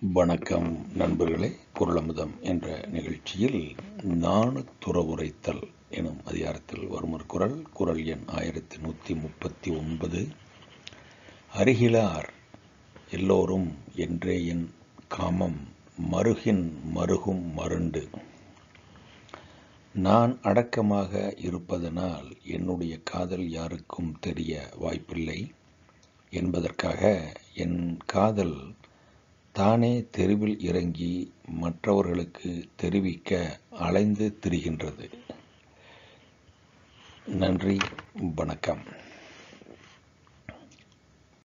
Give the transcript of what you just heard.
வணக்கம் நண்பர்களே குரலமுதம் என்ற நிகழ்ச்சியில் நாணு துறவுரைத்தல் எனும் அதிகாரத்தில் வரும் ஒரு குரல் குரல் எண் ஆயிரத்தி நூற்றி முப்பத்தி ஒன்பது அருகிலார் எல்லோரும் என்றே என் காமம் மருகின் மருகும் மருண்டு நான் அடக்கமாக இருப்பதனால் என்னுடைய காதல் யாருக்கும் தெரிய வாய்ப்பில்லை என்பதற்காக என் காதல் தானே தெருவில் இறங்கி மற்றவர்களுக்கு தெரிவிக்க அலைந்து திரிகின்றது நன்றி வணக்கம்